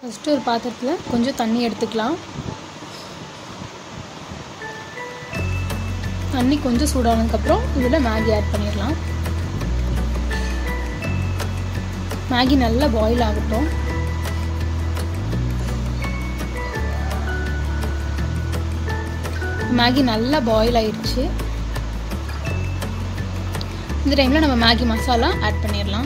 first ஒரு பாத்திரத்தில் கொஞ்சம் தண்ணி எடுத்துக்கலாம் தண்ணி கொஞ்சம் சூடானதுக்கப்புறம் இதில் மேகி ஆட் பண்ணிடலாம் மேகி நல்லா பாயில் ஆகட்டும் மேகி நல்லா பாயில் ஆயிடுச்சு இந்த டைமில் நம்ம மேகி மசாலா ஆட் பண்ணிடலாம்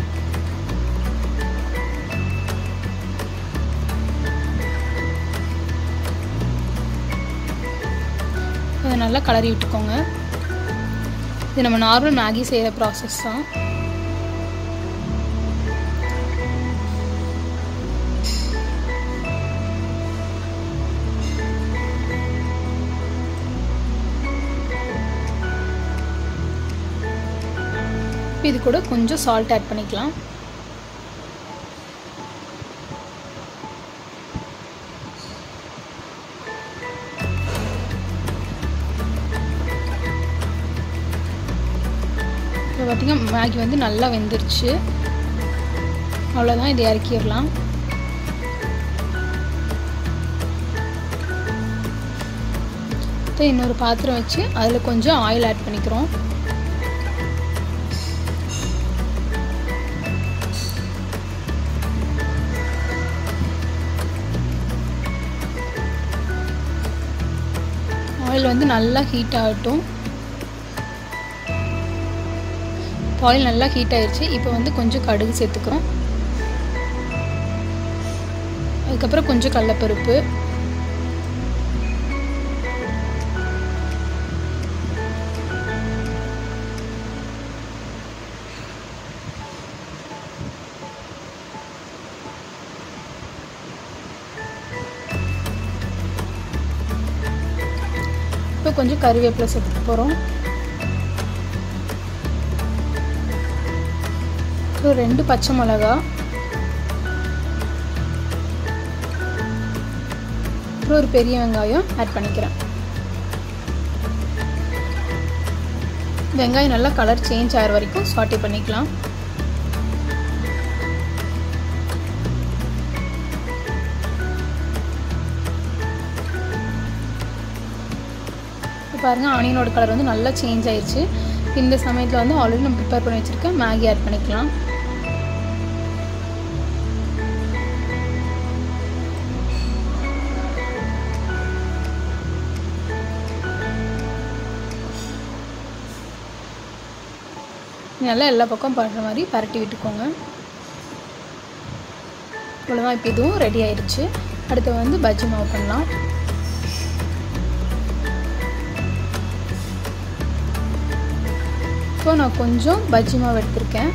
அதை நல்லா கலரி விட்டுக்கோங்க இது நம்ம நார்மல் மேகி செய்கிற ப்ராசஸ் தான் இது கூட கொஞ்சம் சால்ட் ஆட் பண்ணிக்கலாம் இப்போ பார்த்திங்கன்னா மேகி வந்து நல்லா வெந்துருச்சு அவ்வளோதான் இதை இறக்கிடலாம் இப்போ இன்னொரு பாத்திரம் வச்சு அதில் கொஞ்சம் ஆயில் ஆட் பண்ணிக்கிறோம் ஆயில் வந்து நல்லா ஹீட் ஆகட்டும் ஆயில் நல்லா ஹீட் ஆயிடுச்சு இப்போ வந்து கொஞ்சம் கடுகு சேர்த்துக்கிறோம் அதுக்கப்புறம் கொஞ்சம் கடலப்பருப்பு இப்போ கொஞ்சம் கறிவேப்பிலை சேர்த்துக்க போகிறோம் அப்புறம் ரெண்டு பச்சை மிளகா அப்புறம் ஒரு பெரிய வெங்காயம் ஆட் பண்ணிக்கிறேன் வெங்காயம் நல்லா கலர் சேஞ்ச் ஆகிற வரைக்கும் சாட்டே பண்ணிக்கலாம் இப்போ பாருங்கள் ஆனியனோட கலர் வந்து நல்லா சேஞ்ச் ஆயிடுச்சு இந்த சமயத்தில் வந்து ஆல்ரெடி நம்ம ப்ரிப்பேர் பண்ணி வச்சுருக்கேன் மேகி ஆட் பண்ணிக்கலாம் நல்லா எல்லா பக்கம் பண்ணுற மாதிரி பரட்டி விட்டுக்கோங்க இவ்வளோதான் இப்போ இதுவும் ரெடி ஆயிடுச்சு அடுத்து வந்து பஜ்ஜி மாவு பண்ணலாம் ஸோ நான் கொஞ்சம் பஜ்ஜி மாவு எடுத்திருக்கேன்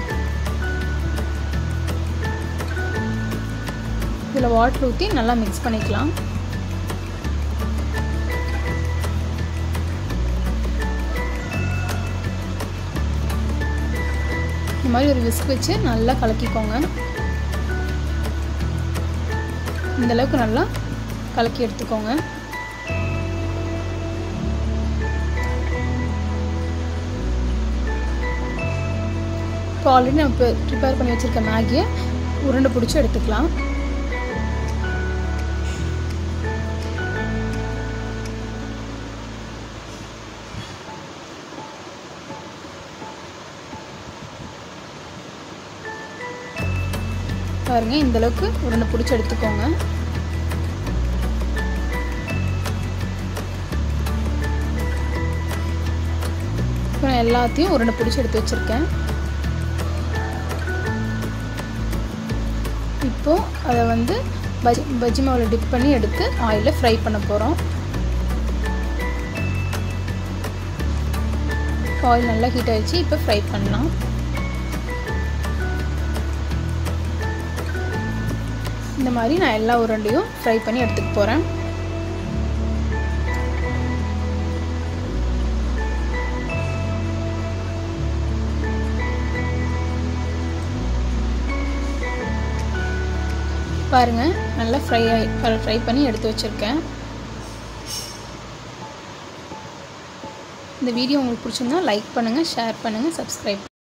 இதில் வாட்டர் ஊற்றி நல்லா மிக்ஸ் பண்ணிக்கலாம் இந்த மாதிரி ஒரு விஸ்க் வச்சு நல்லா கலக்கிக்கோங்க இந்த அளவுக்கு நல்லா கலக்கி எடுத்துக்கோங்க இப்போ ஆல்ரெடி நம்ம இப்போ ப்ரிப்பேர் பண்ணி வச்சுருக்க மேகியை உருண்டை பிடிச்சி எடுத்துக்கலாம் பாருங்கள் இந்தளவுக்கு உருண்டை பிடிச்சி எடுத்துக்கோங்க இப்போ நான் எல்லாத்தையும் உருண்டை பிடிச்சி எடுத்து வச்சுருக்கேன் இப்போது அதை வந்து பஜ்ஜி பஜ்ஜி மாவில் டிப் பண்ணி எடுத்து ஆயிலில் ஃப்ரை பண்ண போகிறோம் ஆயில் நல்லா ஹீட் ஆகிடுச்சு இப்போ ஃப்ரை பண்ணலாம் இந்த மாதிரி நான் எல்லா உருண்டையும் ஃப்ரை பண்ணி எடுத்துக்க போகிறேன் பாருங்கள் நல்லா ஃப்ரை ஆகி ஃப்ரை பண்ணி எடுத்து வச்சுருக்கேன் இந்த வீடியோ உங்களுக்கு பிடிச்சிருந்தா லைக் பண்ணுங்கள் ஷேர் பண்ணுங்கள் சப்ஸ்கிரைப்